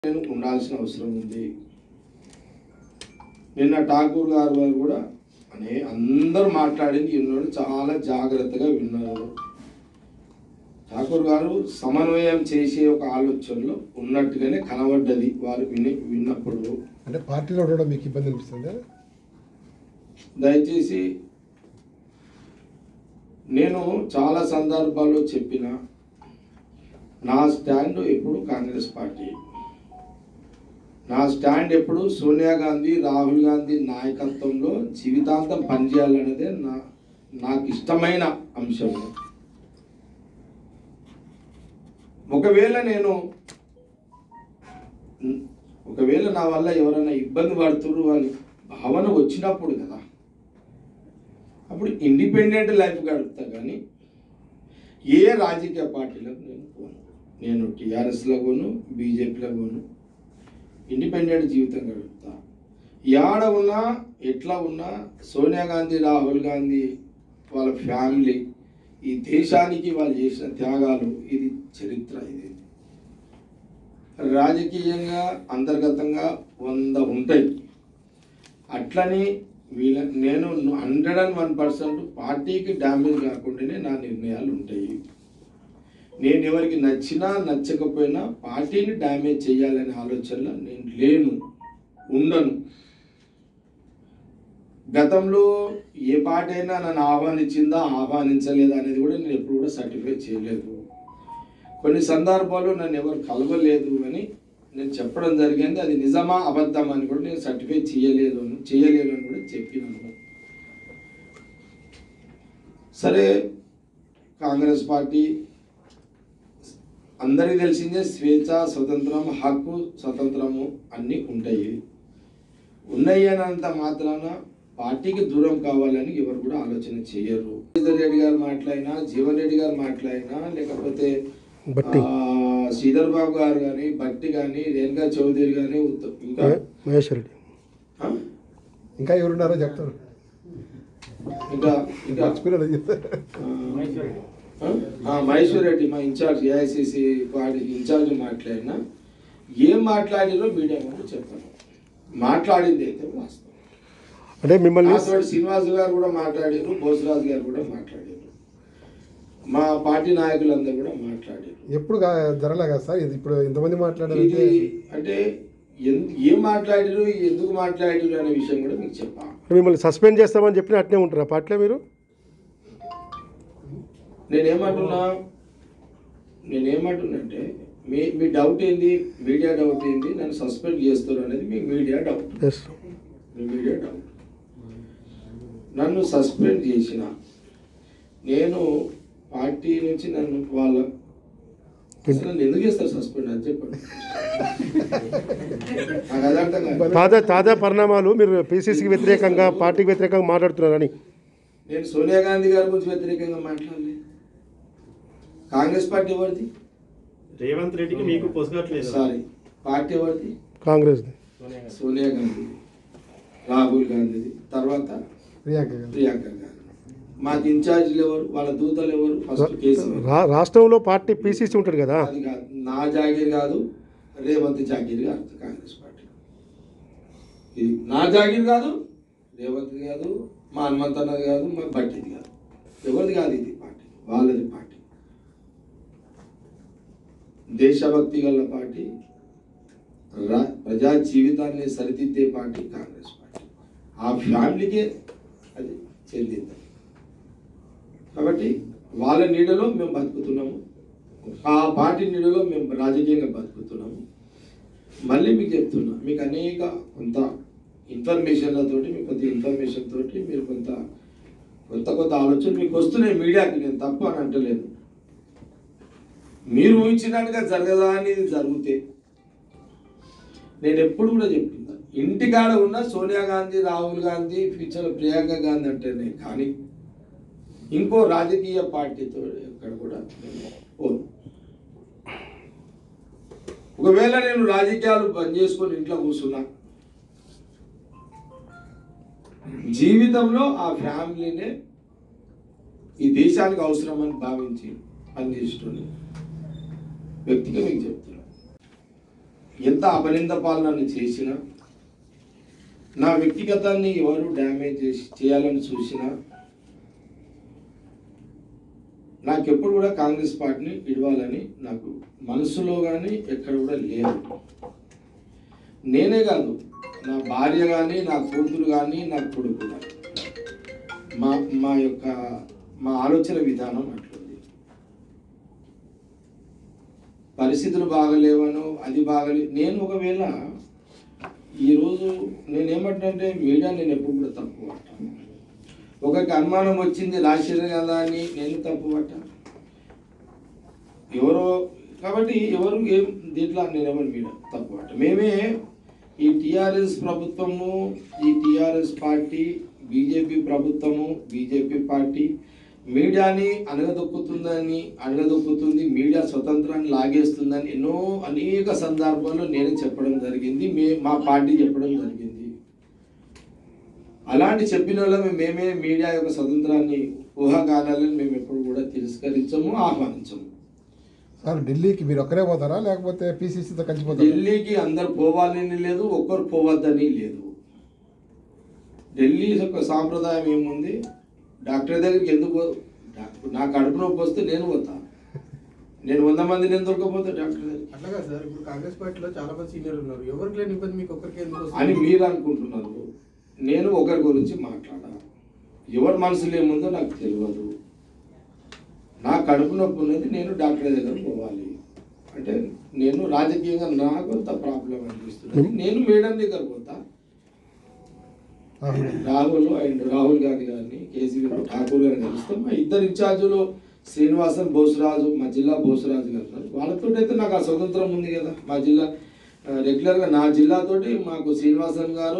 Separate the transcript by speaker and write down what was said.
Speaker 1: నేను ఉండాల్సిన అవసరం ఉంది నిన్న ఠాకూర్ గారు వారు కూడా అనే అందరూ మాట్లాడింది విన్నాడు చాలా జాగ్రత్తగా విన్నారు ఠాకూర్ గారు సమన్వయం చేసే ఒక ఆలోచనలో ఉన్నట్టుగానే కనబడ్డది వారు విని విన్నప్పుడు
Speaker 2: అంటే పార్టీలో ఉండడం మీకు ఇబ్బంది అనిపిస్తుంది
Speaker 1: దయచేసి నేను చాలా సందర్భాల్లో చెప్పిన నా స్టాండ్ ఎప్పుడు కాంగ్రెస్ పార్టీ నా స్టాండ్ ఎప్పుడు సోనియా గాంధీ రాహుల్ గాంధీ నాయకత్వంలో జీవితాంతం పనిచేయాలనేదే నా నాకు ఇష్టమైన అంశం ఒకవేళ నేను ఒకవేళ నా వల్ల ఎవరైనా ఇబ్బంది పడుతున్నారు అని భావన వచ్చినప్పుడు కదా అప్పుడు ఇండిపెండెంట్ లైఫ్ గడుపుతా కానీ ఏ రాజకీయ పార్టీలకు నేను పోను నేను టీఆర్ఎస్లో పోను బీజేపీలో పోను ఇండిపెండెంట్ జీవితం గడుపుతా యాడ ఉన్నా ఎట్లా ఉన్నా సోనియా గాంధీ రాహుల్ గాంధీ వాళ్ళ ఫ్యామిలీ ఈ దేశానికి వాళ్ళు చేసిన త్యాగాలు ఇది చరిత్ర ఇది రాజకీయంగా అంతర్గతంగా వంద ఉంటాయి అట్లని వీళ్ళ నేను హండ్రెడ్ అండ్ వన్ పర్సెంట్ పార్టీకి డ్యామేజ్ కాకుండానే నా నిర్ణయాలు ఉంటాయి నేను ఎవరికి నచ్చినా నచ్చకపోయినా పార్టీని డ్యామేజ్ చేయాలనే ఆలోచనలో నేను లేను ఉండను గతంలో ఏ పార్టీ అయినా నన్ను ఆహ్వానించిందా ఆహ్వానించలేదా అనేది కూడా నేను ఎప్పుడు కూడా సర్టిఫై చేయలేదు కొన్ని సందర్భాల్లో నన్ను ఎవరు కలవలేదు అని నేను చెప్పడం జరిగింది అది నిజమా అబద్ధం అని కూడా నేను సర్టిఫై చేయలేదు అని చేయలేదు అని కూడా చెప్పినాను సరే కాంగ్రెస్ పార్టీ అందరికీ తెలిసిందే స్వేచ్ఛ స్వతంత్రం హక్కు స్వతంత్రము అన్నీ ఉంటాయి ఉన్నాయి అన్నంత మాత్రాన పార్టీకి దూరం కావాలని ఎవరు కూడా ఆలోచన చేయరు శ్రీధర్ రెడ్డి గారు మాట్లాడినా జీవన్ రెడ్డి గారు మాట్లాడినా లేకపోతే
Speaker 2: బట్టి.
Speaker 1: ఆ, శ్రీధర్ బాబు గారు కానీ బట్టి కానీ రేణుకా చౌదరి కానీ ఉత్త- ఇంకా
Speaker 2: మహేశ్వర్ రెడ్డి
Speaker 1: ఆ?
Speaker 2: ఇంకా ఎవరున్నారో చెప్తారు
Speaker 1: ఇంకా ఇంకా
Speaker 2: మర్చిపోయినా చెప్తారు
Speaker 1: ఆ? ఆ, మహేశ్వర్ రెడ్డి మా ఇన్ఛార్జ్ ఏఐసిసి వాడి ఇన్ఛార్జ్ మాట్లాడినా ఏం మాట్లాడిరో మీడియా ముందు చెప్పాను మాట్లాడింది అయితే వాస్తవం
Speaker 2: అంటే మిమ్మల్ని
Speaker 1: నాతో శ్రీనివాస్ గారు కూడా మాట్లాడారు బోసరాజు గారు కూడా మాట్లాడారు మా పార్టీ నాయకులందరూ కూడా మాట్లాడారు
Speaker 2: ఎప్పుడు గా- జరగలే కదా సార్ ఇది ఇప్పుడు ఇంతమంది
Speaker 1: ఇది
Speaker 2: మాట్లాడారంటే
Speaker 1: అంటే ఎన్- ఏం మాట్లాడారు ఎందుకు మాట్లాడారు అనే విషయం కూడా మీకు చెప్పా
Speaker 2: మిమ్మల్ని సస్పెండ్ చేస్తామని చెప్పిన అట్నే ఉంటారా పార్టీలో మీరు
Speaker 1: నేనేమంటున్నా నేనేమంటున్నా అంటే మీ మీ డౌట్ ఏంది మీడియా డౌట్ ఏంది నన్ను సస్పెండ్ చేస్తారు అనేది మీ మీడియా డౌట్
Speaker 2: ఎస్
Speaker 1: మీ మీడియా డౌట్ నన్ను సస్పెండ్ చేసిన నేను పార్టీ నుంచి నన్ను వాళ్ళ అసలు నన్ను ఎందుకు చేస్తారు సస్పెండ్ అని చెప్పండి నాకు అది అర్థం కాదు
Speaker 2: తాజా తాజా పరిణామాలు మీరు పీసీసీకి వ్యతిరేకంగా పార్టీకి వ్యతిరేకంగా మాట్లాడుతున్నారని
Speaker 1: నేను సోనియా గాంధీ గారి గురించి వ్యతిరేకంగా మాట్లాడలేదు కాంగ్రెస్ పార్టీ ఎవరిది
Speaker 3: రేవంత్ రెడ్డికి మీకు పొసగట్లేదు
Speaker 1: సారీ పార్టీ ఎవరిది
Speaker 2: కాంగ్రెస్
Speaker 1: సోనియా గాంధీ రాహుల్ గాంధీది తర్వాత
Speaker 2: ప్రియాంక గారు.
Speaker 1: ప్రియాంక గాంధీ మాకు ఇన్ఛార్జీలు ఎవరు వాళ్ళ దూతలు ఎవరు ఫస్ట్ కేసీఆర్
Speaker 2: రా- రాష్ట్రంలో పార్టీ పీసీసీ ఉంటుంది కదా
Speaker 1: అది కాదు నా జాగీర్ కాదు రేవంత్ జాగీర్ కాదు కాంగ్రెస్ పార్టీ ఇది నా జాగీర్ కాదు రేవంత్ కాదు మా హనుమంతన్నది కాదు మా బట్టిది కాదు ఎవరిది కాదు ఇది పార్టీ వాళ్ళది పార్టీ దేశభక్తి గల పార్టీ రా ప్రజా జీవితాన్ని సరిదిద్దే పార్టీ కాంగ్రెస్ పార్టీ ఆ ఫ్యామిలీకే అది చెందింది కాబట్టి వాళ్ళ నీడలో మేము బతుకుతున్నాము ఆ పార్టీ నీడలో మేము రాజకీయంగా బతుకుతున్నాము మళ్ళీ మీకు చెప్తున్నా మీకు అనేక కొంత ఇన్ఫర్మేషన్లతోటి మీకు కొంత ఇన్ఫర్మేషన్ తోటి మీరు కొంత కొత్త కొత్త ఆలోచనలు మీకు వస్తున్నాయి మీడియాకి నేను తప్పు అని అంటలేను మీరు ఊహించినట్టుగా జరగదా అని ఇది జరిగితే నేను ఎప్పుడు కూడా చెప్తున్నా ఇంటికాడ ఉన్న సోనియా గాంధీ రాహుల్ గాంధీ ఫ్యూచర్ ప్రియాంక గాంధీ అంటేనే కానీ ఇంకో రాజకీయ పార్టీతో ఎక్కడ కూడా నేను పోను ఒకవేళ నేను రాజకీయాలు బంద్ చేసుకొని ఇంట్లో కూర్చున్నా జీవితంలో ఆ ఫ్యామిలీనే ఈ దేశానికి అవసరమని భావించి పనిచేస్తున్న వ్యక్తిగా మీకు చెప్తున్నా ఎంత అపనింద పాలన చేసినా నా వ్యక్తిగతాన్ని ఎవరు డ్యామేజ్ చేసి చేయాలని చూసినా నాకెప్పుడు కూడా కాంగ్రెస్ పార్టీని ఇడవాలని నాకు మనసులో కానీ ఎక్కడ కూడా లేదు నేనే కాదు నా భార్య కానీ నా కూతురు కానీ నా కొడుకు కానీ మా మా యొక్క మా ఆలోచన విధానం అట్లుంది పరిస్థితులు బాగలేవను అది బాగలే నేను ఒకవేళ ఈరోజు నేనేమంటే మీడియా నేను ఎప్పుడు కూడా తప్పు పట్టాను ఒకరికి అనుమానం వచ్చింది రాశారు కదా అని నేను తప్పు పట్టాను ఎవరో కాబట్టి ఎవరు ఏం దీంట్లో నేను ఎవరు మీద తప్పు పట్ట మేమే ఈ టిఆర్ఎస్ ప్రభుత్వము ఈ టిఆర్ఎస్ పార్టీ బీజేపీ ప్రభుత్వము బీజేపీ పార్టీ మీడియాని అనగదొక్కుతుందని అనగదొక్కుతుంది మీడియా స్వతంత్రాన్ని లాగేస్తుందని ఎన్నో అనేక సందర్భాల్లో నేను చెప్పడం జరిగింది మే మా పార్టీ చెప్పడం జరిగింది అలాంటి చెప్పిన వాళ్ళమే మేమే మీడియా యొక్క స్వతంత్రాన్ని ఊహాగానాలను మేము ఎప్పుడు కూడా తిరస్కరించము ఆహ్వానించము
Speaker 4: సార్ ఢిల్లీకి మీరు ఒక్కరే పోతారా లేకపోతే పీసీసీతో కలిసిపోతారా
Speaker 1: ఢిల్లీకి అందరు పోవాలని లేదు ఒక్కరు పోవద్దని లేదు ఢిల్లీ యొక్క సాంప్రదాయం ఏముంది డాక్టర్ దగ్గరికి ఎందుకు పో- డాక్టర్ నా కడుపు నొప్పి వస్తే నేను పోతా నేను వంద మందిని ఎందుకు దొరకపోతే డాక్టర్ దగ్గరికి
Speaker 5: అట్లాగా సార్ ఇప్పుడు కాంగ్రెస్ పార్టీలో చాలా మంది సీనియర్ ఉన్నారు ఎవరికి లేని ఇబ్బంది మీకు ఒక్కరికి ఎందుకు వస్తుంది?
Speaker 1: అని మీరు అనుకుంటున్నారు నేను ఒకరి గురించి మాట్లాడా ఎవరి మనసులో ఏముందో నాకు తెలియదు నా కడుపు నొప్పి ఉన్నది నేను డాక్టర్ దగ్గర పోవాలి అంటే నేను రాజకీయంగా నాకు అంత ప్రాబ్లం అనిపిస్తుంది నేను మేడం దగ్గర పోతా రాహుల్ అండ్ రాహుల్ గాంధీ గారిని కేసీ ఠాకూర్ గారిని కలుస్తాం మా ఇద్దరు ఇన్ఛార్జులు శ్రీనివాసన్ బోసరాజు మా జిల్లా బోసరాజు గారు ఉన్నారు. వాళ్ళతో అయితే నాకు ఆ స్వతంత్రం ఉంది కదా మా జిల్లా రెగ్యులర్గా నా జిల్లాతోటి మాకు శ్రీనివాసన్ గారు